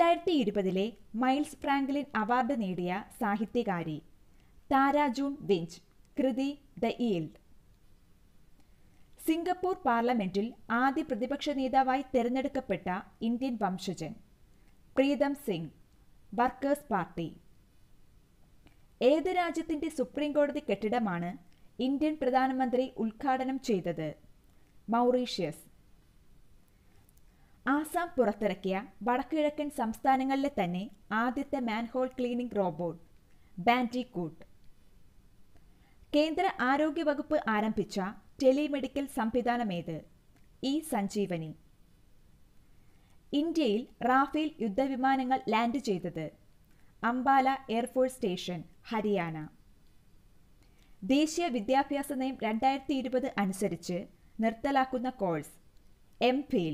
രണ്ടായിരത്തി ഇരുപതിലെ miles Franklin award നേടിയ സാഹിത്യകാരി താര ജൂൺ വിഞ്ച് കൃതി ദ ഈൽഡ് സിംഗപ്പൂർ പാർലമെന്റിൽ ആദ്യ പ്രതിപക്ഷ നേതാവായി തെരഞ്ഞെടുക്കപ്പെട്ട ഇന്ത്യൻ വംശജൻ പ്രീതം സിംഗ് വർക്കേഴ്സ് പാർട്ടി ഏത് രാജ്യത്തിന്റെ സുപ്രീം കോടതി കെട്ടിടമാണ് ഇന്ത്യൻ പ്രധാനമന്ത്രി ഉദ്ഘാടനം ചെയ്തത് മൗറീഷ്യസ് ആസാം പുറത്തിറക്കിയ വടക്കുകിഴക്കൻ സംസ്ഥാനങ്ങളിലെ തന്നെ ആദ്യത്തെ മാൻഹോൾ ക്ലീനിംഗ് റോബോട്ട് ബാൻഡിക്കൂട്ട് കേന്ദ്ര ആരോഗ്യവകുപ്പ് ആരംഭിച്ച ടെലിമെഡിക്കൽ സംവിധാനമേത് ഇ സഞ്ജീവനി ഇന്ത്യയിൽ റാഫേൽ യുദ്ധവിമാനങ്ങൾ ലാൻഡ് ചെയ്തത് അംബാല എയർഫോഴ്സ് സ്റ്റേഷൻ ഹരിയാന ദേശീയ വിദ്യാഭ്യാസ നയം രണ്ടായിരത്തി ഇരുപത് അനുസരിച്ച് നിർത്തലാക്കുന്ന course M Phil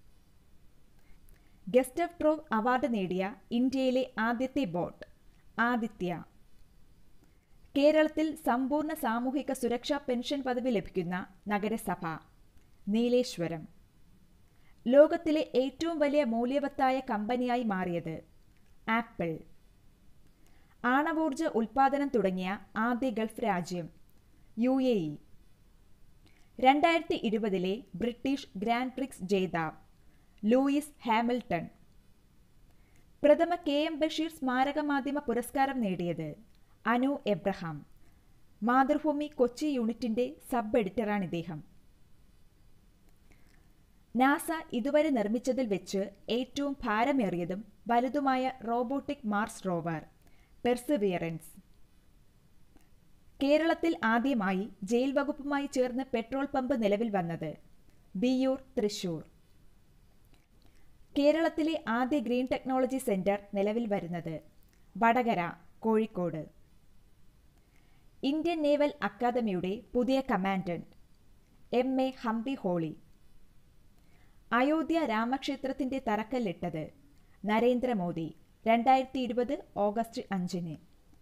Gustave Trouve award നേടിയ ഇന്ത്യയിലെ ആദ്യത്തെ ബോട്ട് ആദിത്യ കേരളത്തിൽ സമ്പൂർണ്ണ സാമൂഹിക സുരക്ഷാ പെൻഷൻ പദവി ലഭിക്കുന്ന നഗരസഭ നീലേശ്വരം ലോകത്തിലെ ഏറ്റവും വലിയ മൂല്യവത്തായ കമ്പനിയായി മാറിയത് ആപ്പിൾ ആണവോർജ ഉൽപാദനം തുടങ്ങിയ ആദ്യ ഗൾഫ് രാജ്യം യു എ ഇ രണ്ടായിരത്തി ഇരുപതിലെ ബ്രിട്ടീഷ് ഗ്രാൻഡ് പ്രിക്സ് ജേതാവ് ലൂയിസ് ഹാമിൽട്ടൺ പ്രഥമ കെ എം ബഷീർ സ്മാരക മാധ്യമ പുരസ്കാരം നേടിയത് അനു എബ്രഹാം മാതൃഭൂമി കൊച്ചി യൂണിറ്റിന്റെ സബ് എഡിറ്ററാണ് ഇദ്ദേഹം നാസ ഇതുവരെ നിർമ്മിച്ചതിൽ വെച്ച് ഏറ്റവും ഭാരമേറിയതും വലുതുമായ റോബോട്ടിക് മാർസ് റോവർ പെർസിവിയറൻസ് കേരളത്തിൽ ആദ്യമായി ജയിൽ വകുപ്പുമായി ചേർന്ന് പെട്രോൾ പമ്പ് നിലവിൽ വന്നത് ബിയൂർ തൃശൂർ കേരളത്തിലെ ആദ്യ ഗ്രീൻ ടെക്നോളജി സെന്റർ നിലവിൽ വരുന്നത് വടകര കോഴിക്കോട് ഇന്ത്യൻ നേവൽ അക്കാദമിയുടെ പുതിയ commandant M A Hampiholi Ayodhya രാമക്ഷേത്രത്തിന്റെ തറക്കല്ലിട്ടത് നരേന്ദ്രമോദി രണ്ടായിരത്തി ഇരുപത് ഓഗസ്റ്റ് അഞ്ചിന്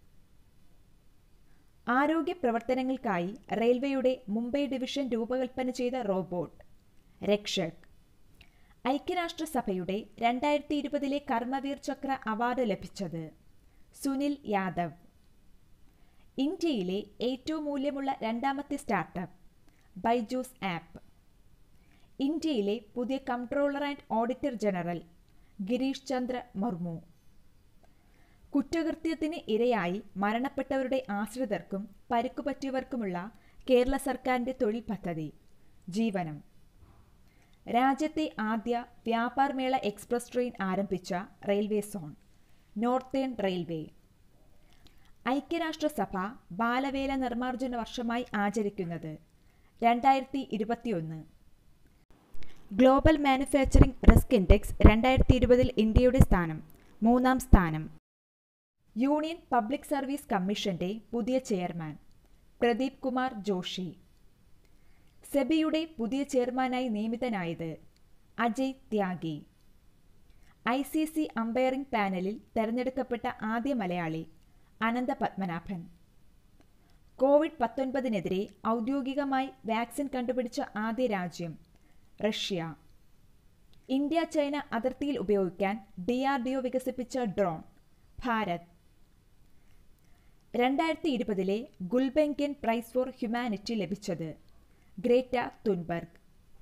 ആരോഗ്യ പ്രവർത്തനങ്ങൾക്കായി റെയിൽവേയുടെ മുംബൈ ഡിവിഷൻ രൂപകൽപ്പന ചെയ്ത റോബോട്ട് രക്ഷക് ഐക്യരാഷ്ട്രസഭയുടെ രണ്ടായിരത്തി ഇരുപതിലെ കർമ്മവീർ ചക്ര അവാർഡ് ലഭിച്ചത് സുനിൽ യാദവ് ഇന്ത്യയിലെ ഏറ്റവും മൂല്യമുള്ള രണ്ടാമത്തെ സ്റ്റാർട്ടപ്പ് ബൈജൂസ് ആപ്പ് ഇന്ത്യയിലെ പുതിയ comptroller and auditor general Girish Chandra Murmu കുറ്റകൃത്യത്തിന് ഇരയായി മരണപ്പെട്ടവരുടെ ആശ്രിതർക്കും പരുക്കുപറ്റിയവർക്കുമുള്ള കേരള സർക്കാരിന്റെ തൊഴിൽ പദ്ധതി ജീവനം രാജ്യത്തെ ആദ്യ വ്യാപാർ മേള എക്സ്പ്രസ് ട്രെയിൻ ആരംഭിച്ച റെയിൽവേ സോൺ നോർത്തേൺ റെയിൽവേ ഐക്യരാഷ്ട്രസഭ ബാലവേല നിർമ്മാർജ്ജന വർഷമായി ആചരിക്കുന്നത് രണ്ടായിരത്തി ഇരുപത്തിയൊന്ന് ഗ്ലോബൽ മാനുഫാക്ചറിംഗ് റിസ്ക് ഇൻഡെക്സ് രണ്ടായിരത്തി ഇരുപതിൽ ഇന്ത്യയുടെ സ്ഥാനം മൂന്നാം സ്ഥാനം യൂണിയൻ പബ്ലിക് സർവീസ് കമ്മീഷന്റെ പുതിയ ചെയർമാൻ പ്രദീപ് കുമാർ ജോഷി സെബിയുടെ പുതിയ ചെയർമാനായി നിയമിതനായത് Ajay Tyagi I C C umpiring പാനലിൽ തെരഞ്ഞെടുക്കപ്പെട്ട ആദ്യ മലയാളി അനന്ത പത്മനാഭൻ കോവിഡ് പത്തൊൻപതിനെതിരെ ഔദ്യോഗികമായി വാക്സിൻ കണ്ടുപിടിച്ച ആദ്യ രാജ്യം റഷ്യ ഇന്ത്യ ചൈന അതിർത്തിയിൽ ഉപയോഗിക്കാൻ ഡി ആർ ഡി ഒ വികസിപ്പിച്ച ഡ്രോൺ ഭാരത് രണ്ടായിരത്തി ഇരുപതിലെ ഗുൽബെങ്കൻ പ്രൈസ് ഫോർ ഹ്യൂമാനിറ്റി ലഭിച്ചത് ഗ്രേറ്റ തുൻബർഗ്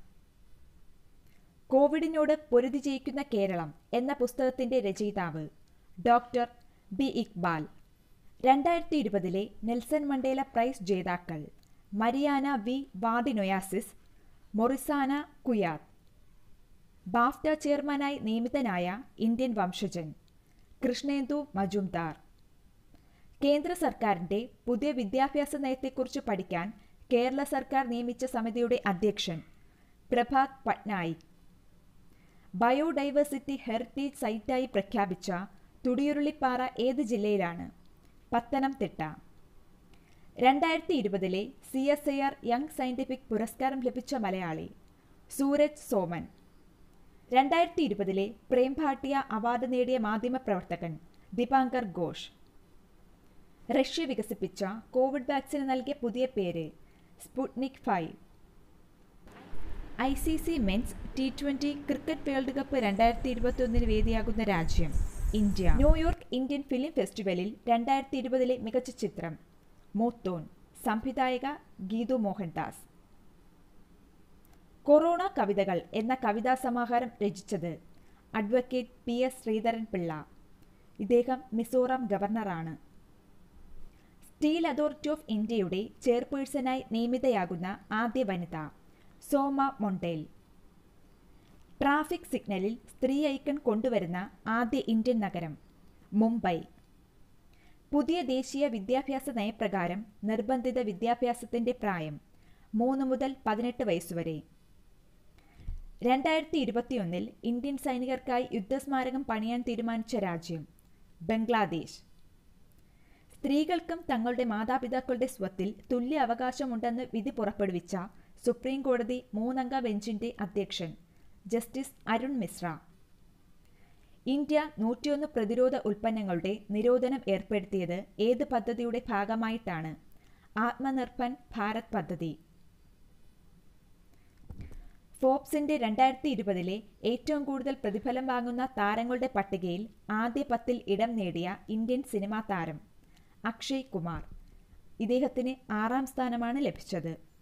കോവിഡിനോട് പൊരുതി ജയിക്കുന്ന കേരളം എന്ന പുസ്തകത്തിന്റെ രചയിതാവ് ഡോക്ടർ ബി ഇക്ബാൽ രണ്ടായിരത്തി ഇരുപതിലെ നെൽസൺ മണ്ടേല പ്രൈസ് ജേതാക്കൾ Marianna V Vardinoyannis Morissanda Kouyate BAFTA ചെയർമാനായി നിയമിതനായ ഇന്ത്യൻ വംശജൻ കൃഷ്ണേന്ദു മജുംദാർ കേന്ദ്ര സർക്കാരിന്റെ പുതിയ വിദ്യാഭ്യാസ നയത്തെക്കുറിച്ച് പഠിക്കാൻ കേരള സർക്കാർ നിയമിച്ച സമിതിയുടെ അധ്യക്ഷൻ പ്രഭാത് പട്നായിക് ബയോഡൈവേഴ്സിറ്റി ഹെറിറ്റേജ് സൈറ്റായി പ്രഖ്യാപിച്ച തുടിയുരുളിപ്പാറ ഏത് ജില്ലയിലാണ് പത്തനംതിട്ട രണ്ടായിരത്തി ഇരുപതിലെ C S I R young scientific പുരസ്കാരം ലഭിച്ച മലയാളി സൂരജ് സോമൻ രണ്ടായിരത്തി ഇരുപതിലെ പ്രേം ഭാട്ടിയ അവാർഡ് നേടിയ മാധ്യമപ്രവർത്തകൻ ദീപാങ്കർ ഘോഷ് റഷ്യ വികസിപ്പിച്ച കോവിഡ് വാക്സിന് നൽകിയ പുതിയ പേര് Sputnik five I C C men's T twenty cricket world cup രണ്ടായിരത്തി ഇരുപത്തിയൊന്നിന് വേദിയാകുന്ന രാജ്യം ഇന്ത്യ ന്യൂയോർക്ക് ഇന്ത്യൻ ഫിലിം ഫെസ്റ്റിവലിൽ രണ്ടായിരത്തി ഇരുപതിലെ മികച്ച ചിത്രം മൂത്തോൻ സംവിധായക ഗീതു മോഹൻദാസ് കൊറോണ കവിതകൾ എന്ന കവിതാ സമാഹാരം രചിച്ചത് advocate P S Sreedharan Pillai ഇദ്ദേഹം മിസോറാം ഗവർണറാണ് സ്റ്റീൽ അതോറിറ്റി ഓഫ് ഇന്ത്യയുടെ ചെയർപേഴ്സണായി നിയമിതയാകുന്ന ആദ്യ വനിത സോമ മൊണ്ടേൽ ട്രാഫിക് സിഗ്നലിൽ സ്ത്രീ ഐക്കൺ കൊണ്ടുവരുന്ന ആദ്യ ഇന്ത്യൻ നഗരം മുംബൈ പുതിയ ദേശീയ വിദ്യാഭ്യാസ നയപ്രകാരം നിർബന്ധിത വിദ്യാഭ്യാസത്തിന്റെ പ്രായം മൂന്ന് മുതൽ പതിനെട്ട് വയസ്സുവരെ രണ്ടായിരത്തി ഇരുപത്തിയൊന്നിൽ ഇന്ത്യൻ സൈനികർക്കായി യുദ്ധസ്മാരകം പണിയാൻ തീരുമാനിച്ച രാജ്യം ബംഗ്ലാദേശ് സ്ത്രീകൾക്കും തങ്ങളുടെ മാതാപിതാക്കളുടെ സ്വത്തിൽ തുല്യ അവകാശമുണ്ടെന്ന് വിധി പുറപ്പെടുവിച്ച സുപ്രീം കോടതി മൂന്നംഗ ബെഞ്ചിന്റെ അധ്യക്ഷൻ ജസ്റ്റിസ് അരുൺ മിശ്ര ഇന്ത്യ നൂറ്റിയൊന്ന് പ്രതിരോധ ഉൽപ്പന്നങ്ങളുടെ നിരോധനം ഏർപ്പെടുത്തിയത് ഏത് പദ്ധതിയുടെ ഭാഗമായിട്ടാണ് ആത്മനിർഭർ ഭാരത് പദ്ധതി ഫോബ്സിന്റെ രണ്ടായിരത്തി ഇരുപതിലെ ഏറ്റവും കൂടുതൽ പ്രതിഫലം വാങ്ങുന്ന താരങ്ങളുടെ പട്ടികയിൽ ആദ്യ പത്തിൽ ഇടം നേടിയ ഇന്ത്യൻ സിനിമാ താരം അക്ഷയ് കുമാർ ഇദ്ദേഹത്തിന് ആറാം സ്ഥാനമാണ് ലഭിച്ചത്